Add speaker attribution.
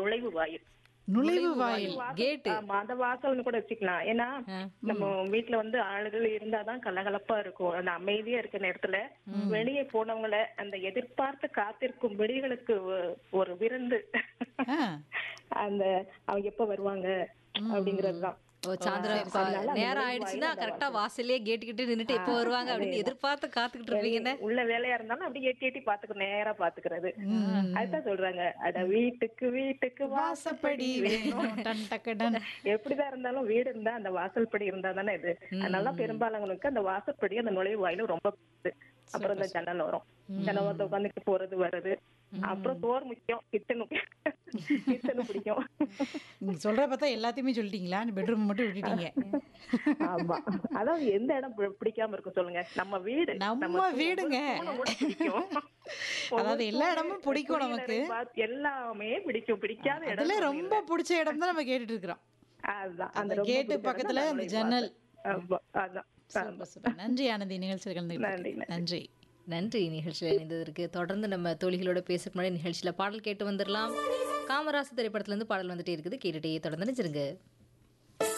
Speaker 1: நுழைவு வாயில்
Speaker 2: நுழைவு வாயில்
Speaker 1: வாசல்,
Speaker 3: கேட்டு.
Speaker 1: ஆமா, அந்த வாசல்னு கூட வச்சுக்கலாம் ஏன்னா நம்ம வீட்ல வந்து ஆளுகள் இருந்தாதான் கலகலப்பா இருக்கும் அந்த அமைதியா இருக்க நேரத்துல வெளியே போனவங்கள அந்த எதிர்பார்த்து காத்திருக்கும் விழிகளுக்கு ஒ- ஒரு விருந்து
Speaker 2: ஆ.
Speaker 1: அந்த அவங்க எப்ப வருவாங்க அப்படிங்கறதுதான்
Speaker 3: ஓ சாயந்தரம்
Speaker 1: சரி, அதனால அந்த
Speaker 3: நேரம்
Speaker 1: நுழைவு
Speaker 3: ஆயிடுச்சுன்னா
Speaker 1: வாயில் அந்த
Speaker 3: கரெக்டா வாசல்லே கேட்டுக்கிட்டு நின்னுட்டு எப்போ வருவாங்க அப்படின்னு எதிர்பார்த்து காத்துக்கிட்டு இருப்பீங்கன்னு
Speaker 1: உள்ள வேலையா இருந்தாலும் அப்படியே எட்டி எட்டி பாத்துக்க நேரா பாத்துக்கிறது அதுதான் சொல்றாங்க அட வீட்டுக்கு வீட்டுக்கு
Speaker 2: வாசப்படி வேணும் டன் டக்கு டன்
Speaker 1: எப்படிதான் இருந்தாலும் வீடு இருந்தா அந்த வாசல் படி இருந்தா தானே இது அதனால பெரும்பாலானவங்களுக்கு அந்த வாசற்படி அந்த நுழைவு வாயிலும் ரொம்ப பிடிக்குது. அப்புறம் இந்த ஜன்னல் வரும் ஜன்னல் வந்து உட்காந்துட்டு போறது வர்றது அப்புறம் சோறு முக்கியம் கிச்சனு கிச்சனு பிடிக்கும்
Speaker 2: நீங்க சொல்ற பார்த்தா எல்லாத்தையுமே சொல்லிட்டீங்களா பெட்ரூம் மட்டும் விட்டுட்டீங்க
Speaker 1: ஆமா அதாவது எந்த இடம் பி- பிடிக்காம இருக்கும் சொல்லுங்க நம்ம வீடு
Speaker 2: நம்ம வீடுங்க.
Speaker 1: ஒவ்வொரு கூட பிடிக்கும்
Speaker 2: அதாவது எல்லா
Speaker 1: ஒவ்வொரு
Speaker 2: இடமும் பிடிக்கும் நமக்கு.
Speaker 1: குடியிருப்பு பார்த்து எல்லாமே பிடிக்கும் பிடிக்காத இடம்
Speaker 2: அதுல ரொம்ப பிடிச்ச இடம் தான் நம்ம கேட்டுட்டு இருக்கிறோம்
Speaker 1: அதுதான்
Speaker 2: அந்த
Speaker 1: ரொம்ப
Speaker 2: கேட்டு
Speaker 1: பிடிச்ச
Speaker 2: பக்கத்துல
Speaker 1: இடம்
Speaker 2: அந்த
Speaker 1: தான்
Speaker 2: ஜன்னல்.
Speaker 1: ஆமா, அதான்
Speaker 2: சூப்பர் சூப்பர் நன்றி ஆனந்தி நிகழ்ச்சியில்
Speaker 1: நன்றி,
Speaker 2: கலந்து நன்றி
Speaker 3: நன்றி நிகழ்ச்சியில் இணைந்ததற்கு தொடர்ந்து நம்ம தோழிகளோட பேசுறதுக்கு முன்னாடி நிகழ்ச்சியில பாடல் கேட்டு வந்துடலாம் காமராசு திரைப்படத்துல இருந்து பாடல் வந்துட்டே இருக்குது கேட்டுட்டே தொடர்ந்து நினைச்சிருங்க